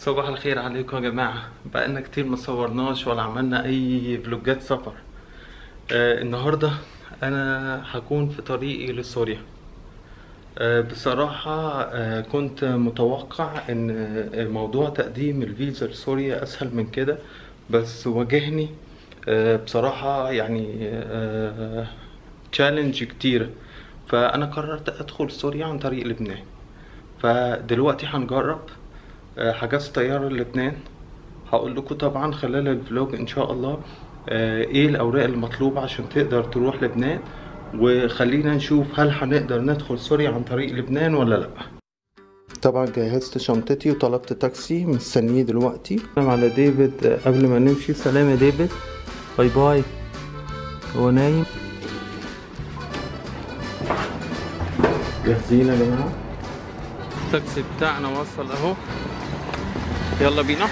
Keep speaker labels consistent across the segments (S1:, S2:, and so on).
S1: صباح الخير عليكم يا جماعة بقالنا كتير ما صورناش ولا عملنا أي فلوجات سفر آه النهاردة أنا هكون في طريقي لسوريا آه بصراحة آه كنت متوقع إن آه، موضوع تقديم الفيزا لسوريا أسهل من كده بس واجهني آه بصراحة يعني تشالنج كتيرة فأنا قررت أدخل سوريا عن طريق لبنان فدلوقتي هنجرب آه، حجزت طيارة لبنان هقول لكم طبعا خلال الفلوج ان شاء الله آه، ايه الاوراق المطلوبة عشان تقدر تروح لبنان وخلينا نشوف هل هنقدر ندخل سوريا عن طريق لبنان ولا لا طبعا جهزت شنطتي وطلبت تاكسي مستنيه دلوقتي سلام على ديفيد آه، قبل ما نمشي سلام يا ديفيد باي باي هو نايم جاهزين يا جماعه التاكسي بتاعنا وصل اهو يلا بينا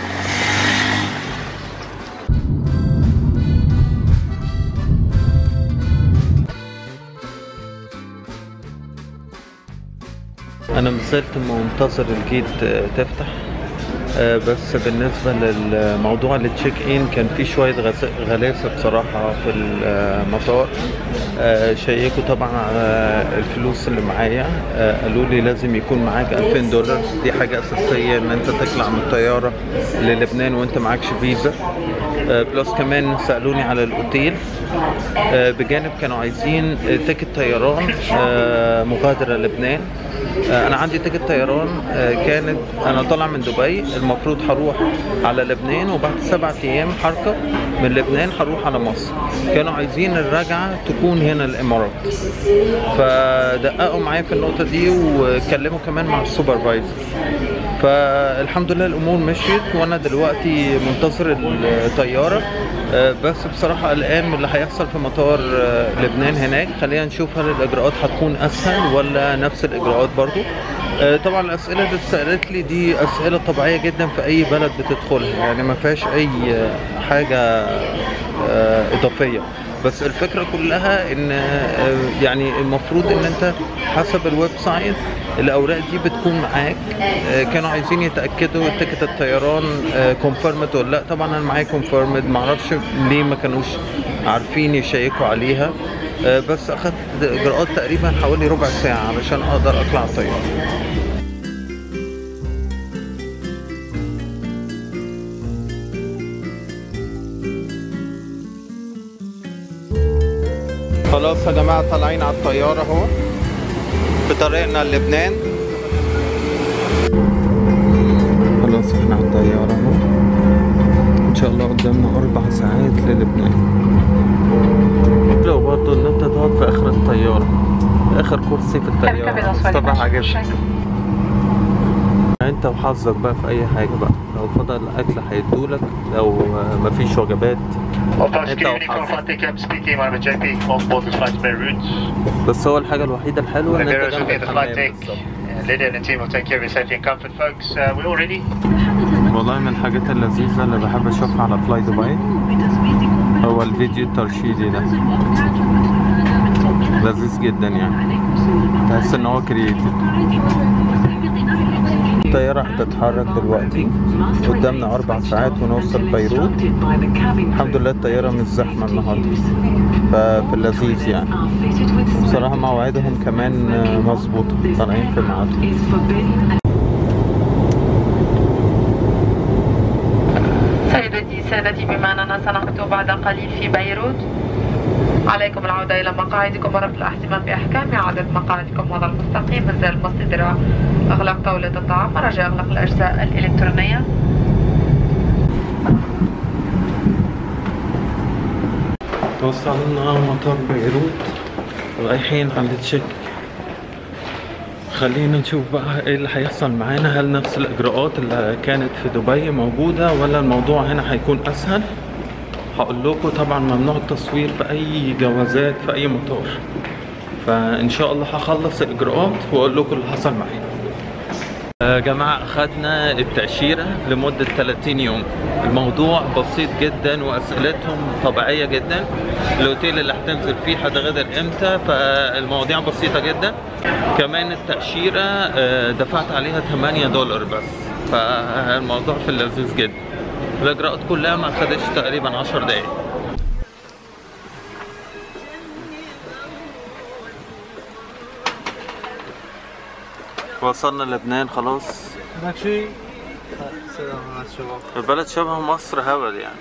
S1: انا مازلت منتظر الجيت آه، تفتح آه، بس بالنسبة للموضوع التشيك ان كان في شوية غس- غلاسة بصراحة في المطار آه، شيكوا طبعا على الفلوس اللي معايا آه، قالوا لي لازم يكون معاك 2000 دولار دي حاجة أساسية إن أنت تطلع من الطيارة للبنان وأنت معكش فيزا آه، بلس كمان سألوني على الأوتيل آه، بجانب كانوا عايزين آه، تيكت طيران آه، مغادرة لبنان آه، انا عندي تيكت طيران آه، كانت انا طالع من دبي المفروض هروح على لبنان وبعد سبعة ايام حركة من لبنان هروح على مصر كانوا عايزين الرجعة تكون هنا الامارات فدققوا معايا في النقطة دي وكلموا كمان مع السوبرفايزر فالحمد لله الامور مشيت وانا دلوقتي منتظر الطياره آه، بس بصراحه قلقان من اللي هيحصل في مطار آه، لبنان هناك خلينا نشوف هل الاجراءات هتكون اسهل ولا نفس الاجراءات برضو آه، طبعا الاسئله اللي اتسالت لي دي اسئله طبيعيه جدا في اي بلد بتدخلها يعني ما فيهاش اي آه، حاجه آه، اضافيه بس الفكره كلها ان آه، يعني المفروض ان انت حسب الويب سايت الاوراق دي بتكون معاك آه، كانوا عايزين يتاكدوا تيكت الطيران كونفيرمد ولا لا طبعا انا معايا كونفيرمد معرفش ليه ما كانوش عارفين يشيكوا عليها آه، بس اخدت اجراءات تقريبا حوالي ربع ساعه علشان اقدر اطلع الطياره خلاص يا جماعة طالعين على الطيارة اهو في طريقنا للبنان خلاص احنا على الطيارة اهو ان شاء الله قدامنا اربع ساعات للبنان لو برضه ان انت تقعد في اخر الطيارة اخر كرسي في الطيارة بس طبعا عجبني انت وحظك بقى في اي حاجة بقى لو فضل اكل هيدولك لو آه، مفيش وجبات
S2: Opa,
S1: Então,
S2: good evening,
S1: Fábio.
S2: Conrad Cam speaking. I'm JP on board the flight to Beirut.
S1: بس هو الحاجة الوحيدة الحلوة ان
S2: The
S1: انت
S2: bearers will
S1: جنب
S2: be at the flight
S1: الحمام
S2: deck.
S1: بالظبط
S2: Uh, Lydia and the team will take care of your safety and comfort, folks. Uh, we're all ready.
S1: والله من الحاجات اللذيذة اللي بحب اشوفها على فلاي دبي هو الفيديو الترشيدي ده لذيذ جدا يعني تحس ان هو كرييتيف الطيارة هتتحرك دلوقتي قدامنا أربع ساعات ونوصل بيروت الحمد لله الطيارة مش زحمة النهاردة ففي اللذيذ يعني بصراحة مواعيدهم كمان مظبوطة طالعين في ميعادهم
S3: سيدتي سادتي بما أننا سنقف بعد قليل في بيروت عليكم العودة إلى مقاعدكم ورفع الاهتمام بأحكام إعادة مقاعدكم وضع المستقيم إنزال المصدر إغلاق طاولة الطعام ورجاء إغلاق الأجزاء الإلكترونية
S1: وصلنا مطار بيروت رايحين على التشيك خلينا نشوف بقى ايه اللي هيحصل معانا هل نفس الاجراءات اللي كانت في دبي موجودة ولا الموضوع هنا هيكون اسهل هقول لكم طبعا ممنوع التصوير في اي جوازات في اي مطار فان شاء الله هخلص الاجراءات واقول لكم اللي حصل معايا يا جماعة أخدنا التأشيرة لمدة 30 يوم الموضوع بسيط جدا وأسئلتهم طبيعية جدا الأوتيل اللي هتنزل فيه هتغادر إمتى فالمواضيع بسيطة جدا كمان التأشيرة آه، دفعت عليها 8 دولار بس فالموضوع في اللذيذ جدا الاجراءات كلها ما خدتش تقريبا عشر دقايق وصلنا لبنان خلاص
S4: هناك شيء سلام على الشباب
S1: البلد شبه مصر هبل يعني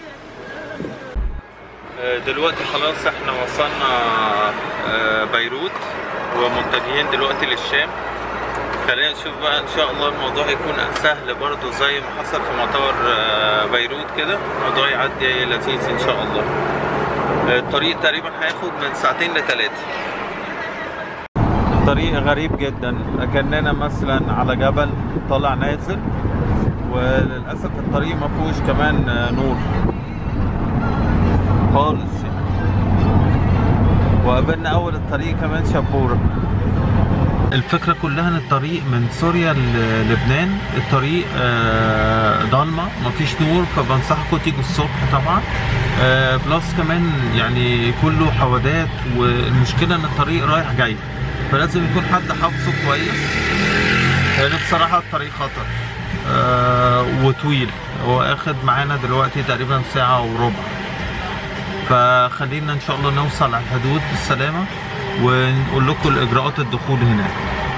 S1: دلوقتي خلاص احنا وصلنا آه، بيروت ومتجهين دلوقتي للشام خلينا نشوف بقى ان شاء الله الموضوع يكون سهل برضو زي ما حصل في مطار آه، بيروت كده الموضوع يعدي لذيذ ان شاء الله آه، الطريق تقريبا هياخد من ساعتين لثلاثة طريق غريب جدا كأننا مثلا على جبل طالع نازل وللأسف الطريق ما فيهوش كمان آه، نور خالص يعني وقابلنا اول الطريق كمان شبوره الفكرة كلها ان الطريق من سوريا للبنان الطريق آه، ضلمة مفيش نور فبنصحكم تيجوا الصبح طبعا آه، بلس كمان يعني كله حوادات والمشكلة ان الطريق رايح جاي فلازم يكون حد حافظه كويس لان بصراحة الطريق خطر آه، وطويل هو اخد معانا دلوقتي تقريبا ساعة وربع فخلينا ان شاء الله نوصل على الحدود بالسلامة ونقول لكم الاجراءات الدخول هناك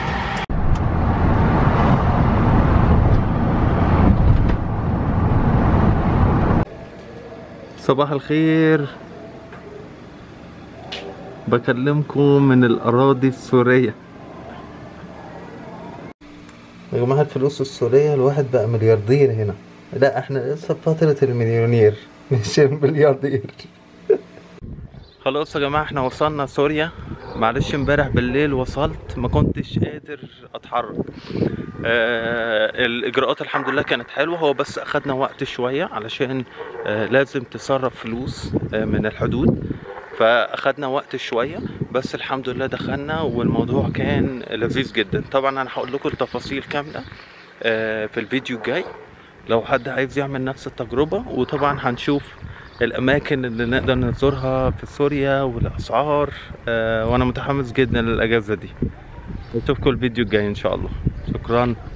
S1: صباح الخير بكلمكم من الأراضي السورية يا جماعة الفلوس السورية الواحد بقى ملياردير هنا لا احنا لسه في فترة المليونير مش الملياردير خلاص يا جماعة احنا وصلنا سوريا معلش امبارح بالليل وصلت ما كنتش قادر اتحرك آه الاجراءات الحمد لله كانت حلوه هو بس اخدنا وقت شويه علشان آه لازم تصرف فلوس آه من الحدود فاخدنا وقت شويه بس الحمد لله دخلنا والموضوع كان لذيذ جدا طبعا انا هقول لكم التفاصيل كامله آه في الفيديو الجاي لو حد عايز يعمل نفس التجربه وطبعا هنشوف الاماكن اللي نقدر نزورها في سوريا والاسعار آه وانا متحمس جدا للاجازه دي نشوفكم الفيديو الجاي ان شاء الله شكرا